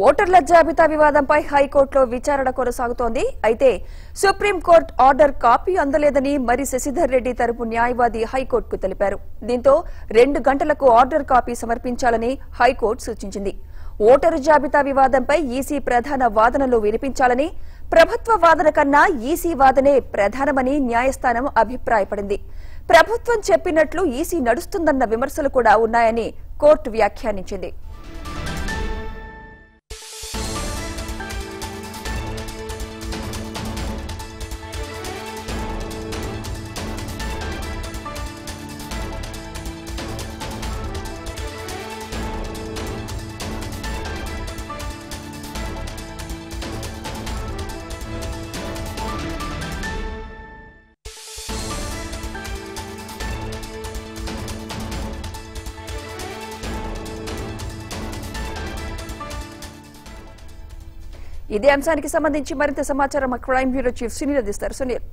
ఓటర్ల జాబితా వివాదంపై హైకోర్టులో విచారణ కొనసాగుతోంది అయితే సుప్రీంకోర్టు ఆర్డర్ కాపీ అందలేదని మరి శశిధర్ రెడ్డి తరపు న్యాయవాది హైకోర్టుకు తెలిపారు దీంతో రెండు గంటలకు ఆర్డర్ కాపీ సమర్పించాలని హైకోర్టు సూచించింది ఓటరు జాబితా వివాదంపై ఈసీ ప్రధాన వాదనలు వినిపించాలని ప్రభుత్వ వాదన కన్నా ఈసీ వాదనే ప్రధానమని న్యాయస్థానం అభిప్రాయపడింది ప్రభుత్వం చెప్పినట్లు ఈసీ నడుస్తుందన్న విమర్శలు కూడా ఉన్నాయని కోర్టు వ్యాఖ్యానించింది ఇదే అంశానికి సంబంధించి మరింత సమాచారం మా క్రైమ్ బ్యూరో చీఫ్ సునీల్ అందిస్తారు సునీల్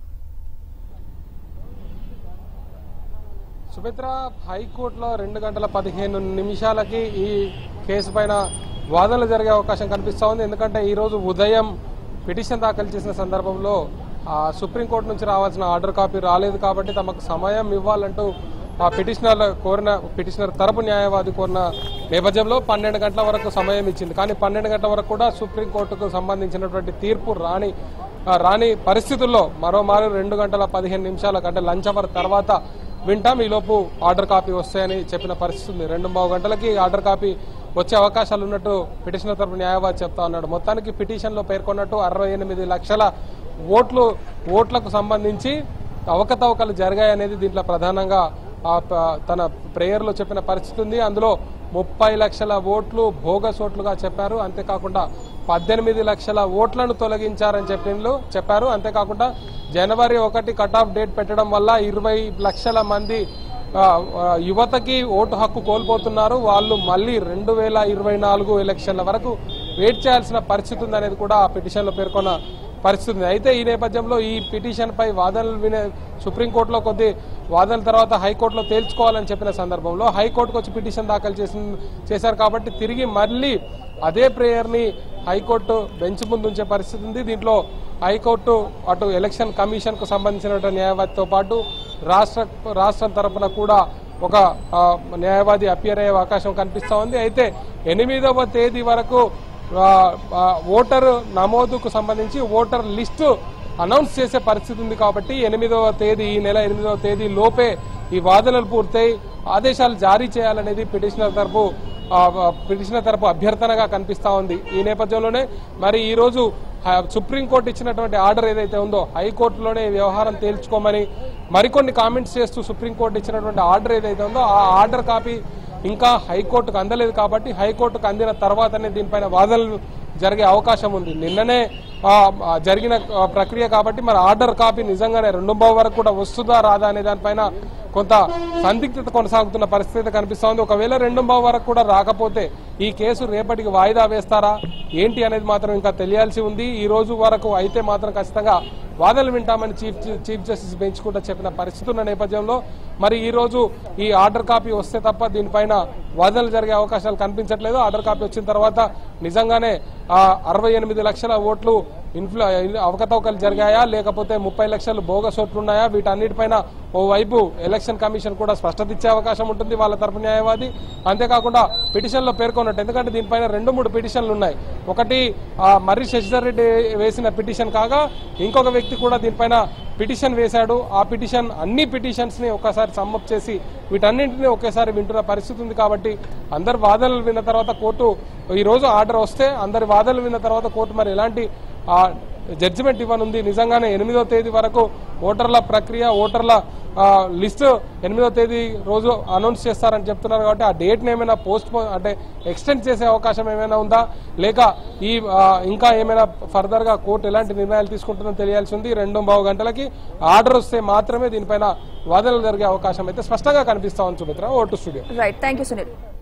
సుమిత్ర హైకోర్టులో రెండు గంటల పదిహేను నిమిషాలకి ఈ కేసు పైన వాదనలు జరిగే అవకాశం కనిపిస్తా ఉంది ఎందుకంటే ఈ రోజు ఉదయం పిటిషన్ దాఖలు చేసిన సందర్భంలో ఆ సుప్రీంకోర్టు నుంచి రావాల్సిన ఆర్డర్ కాపీ రాలేదు కాబట్టి తమకు సమయం ఇవ్వాలంటూ ఆ పిటిషనర్ కోరిన పిటిషనర్ తరపు న్యాయవాది కోరిన నేపథ్యంలో పన్నెండు గంటల వరకు సమయం ఇచ్చింది కానీ పన్నెండు గంటల వరకు కూడా సుప్రీంకోర్టుకు సంబంధించినటువంటి తీర్పు రాని ఆ, రాని పరిస్థితుల్లో మరోమారు రెండు గంటల పదిహేను నిమిషాలకు అంటే లంచ్ అవర్ తర్వాత వింటాం ఈలోపు ఆర్డర్ కాపీ వస్తాయని చెప్పిన పరిస్థితి ఉంది రెండు మూడు గంటలకి ఆర్డర్ కాపీ వచ్చే అవకాశాలు ఉన్నట్టు పిటిషనర్ తరపు న్యాయవాది చెప్తా ఉన్నాడు మొత్తానికి పిటిషన్లో పేర్కొన్నట్టు అరవై ఎనిమిది లక్షల ఓట్లు ఓట్లకు సంబంధించి అవకతవకలు జరిగాయనేది దీంట్లో ప్రధానంగా ఆ ప- తన ప్రేయర్లో చెప్పిన పరిస్థితి ఉంది అందులో ముప్పై లక్షల ఓట్లు బోగస్ ఓట్లుగా చెప్పారు అంతేకాకుండా పద్దెనిమిది లక్షల ఓట్లను తొలగించారని చెప్పిండ్రు చెప్పారు అంతేకాకుండా జనవరి ఒకటి కట్ ఆఫ్ డేట్ పెట్టడం వల్ల ఇరవై లక్షల మంది ఆ, ఆ, యువతకి ఓటు హక్కు కోల్పోతున్నారు వాళ్ళు మళ్ళీ రెండు వేల ఇరవై నాలుగు ఎలక్షన్ల వరకు వెయిట్ చేయాల్సిన పరిస్థితి ఉందనేది కూడా ఆ పిటిషన్లో పేర్కొన్న పరిస్థితి ఉంది అయితే ఈ నేపథ్యంలో ఈ పిటిషన్ పై వాదనలు వినే సుప్రీంకోర్టులో కొద్ది వాదనల తర్వాత హైకోర్టులో తేల్చుకోవాలని చెప్పిన సందర్భంలో హైకోర్టుకు వచ్చి పిటిషన్ దాఖలు చేసిన చేశారు కాబట్టి తిరిగి మళ్ళీ అదే ప్రేయర్ని హైకోర్టు బెంచ్ ముందు ఉంచే పరిస్థితి ఉంది దీంట్లో హైకోర్టు అటు ఎలక్షన్ కమిషన్ కు సంబంధించిన న్యాయవాదితో పాటు రాష్ట్ర రాష్ట్రం తరపున కూడా ఒక ఆ, న్యాయవాది అపియర్ అయ్యే అవకాశం కనిపిస్తా ఉంది అయితే ఎనిమిదవ తేదీ వరకు ఆ, ఆ, ఓటర్ నమోదుకు సంబంధించి ఓటర్ లిస్టు అనౌన్స్ చేసే పరిస్థితి ఉంది కాబట్టి ఎనిమిదవ తేదీ ఈ నెల ఎనిమిదవ తేదీ లోపే ఈ వాదనలు పూర్తయి ఆదేశాలు జారీ చేయాలనేది పిటిషనర్ తరపు ఆ, ఆ, పిటిషనర్ తరపు అభ్యర్థనగా కనిపిస్తా ఉంది ఈ నేపథ్యంలోనే మరి ఈ రోజు ఆ, సుప్రీంకోర్టు ఇచ్చినటువంటి ఆర్డర్ ఏదైతే ఉందో హైకోర్టులోనే ఈ వ్యవహారం తేల్చుకోమని మరికొన్ని కామెంట్స్ చేస్తూ సుప్రీంకోర్టు ఇచ్చినటువంటి ఆర్డర్ ఏదైతే ఉందో ఆ ఆర్డర్ కాపీ ఇంకా హైకోర్టుకు అందలేదు కాబట్టి హైకోర్టుకు అందిన తర్వాతనే దీనిపైన వాదనలు జరిగే అవకాశం ఉంది నిన్ననే ఆ, ఆ, జరిగిన ఆ, ప్రక్రియ కాబట్టి మరి ఆర్డర్ కాపీ నిజంగానే రెండు బావు వరకు కూడా వస్తుందా రాదా అనే దానిపైన కొంత సందిగ్ధత కొనసాగుతున్న పరిస్థితి కనిపిస్తోంది ఒకవేళ రెండు బావు వరకు కూడా రాకపోతే ఈ కేసు రేపటికి వాయిదా వేస్తారా ఏంటి అనేది మాత్రం ఇంకా తెలియాల్సి ఉంది ఈ రోజు వరకు అయితే మాత్రం ఖచ్చితంగా వాదనలు వింటామని చీఫ్ చీఫ్ జస్టిస్ బెంచ్ కూడా చెప్పిన పరిస్థితి ఉన్న నేపథ్యంలో మరి ఈ రోజు ఈ ఆర్డర్ కాపీ వస్తే తప్ప దీనిపైన వాదనలు జరిగే అవకాశాలు కనిపించట్లేదు ఆర్డర్ కాపీ వచ్చిన తర్వాత నిజంగానే ఆ అరవై ఎనిమిది లక్షల ఓట్లు ఇన్ఫ్లు అవకతవకలు జరిగాయా లేకపోతే ముప్పై లక్షలు బోగస్ ఓట్లు ఉన్నాయా వీటన్నిటిపైన ఓవైపు ఎలక్షన్ కమిషన్ కూడా స్పష్టత ఇచ్చే అవకాశం ఉంటుంది వాళ్ళ తరపు న్యాయవాది అంతేకాకుండా పిటిషన్లో పేర్కొన్నట్టు ఎందుకంటే దీనిపైన రెండు మూడు పిటిషన్లు ఉన్నాయి ఒకటి ఆ, మర్రి శశిధర్ రెడ్డి వేసిన పిటిషన్ కాగా ఇంకొక వ్యక్తి కూడా దీనిపైన పిటిషన్ వేశాడు ఆ పిటిషన్ అన్ని పిటిషన్స్ ని ఒకసారి సమ్మప్ చేసి వీటన్నింటినీ ఒకేసారి వింటున్న పరిస్థితి ఉంది కాబట్టి అందరి వాదనలు విన్న తర్వాత కోర్టు ఈ రోజు ఆర్డర్ వస్తే అందరి వాదనలు విన్న తర్వాత కోర్టు మరి ఎలాంటి ఆ జడ్జిమెంట్ ఇవ్వనుంది నిజంగానే ఎనిమిదో తేదీ వరకు ఓటర్ల ప్రక్రియ ఓటర్ల ఆ, లిస్టు ఎనిమిదో తేదీ రోజు అనౌన్స్ చేస్తారని చెప్తున్నారు కాబట్టి ఆ డేట్ ఏమైనా పోస్ట్ పోన్ అంటే ఎక్స్టెండ్ చేసే అవకాశం ఏమైనా ఉందా లేక ఈ ఆ, ఇంకా ఏమైనా ఫర్దర్ గా కోర్టు ఎలాంటి నిర్ణయాలు తీసుకుంటుందో తెలియాల్సి ఉంది రెండు బావు గంటలకి ఆర్డర్ వస్తే మాత్రమే దీనిపైన వాదనలు జరిగే అవకాశం అయితే స్పష్టంగా కనిపిస్తా ఉంది Sumitra over to studio right thank you Sunil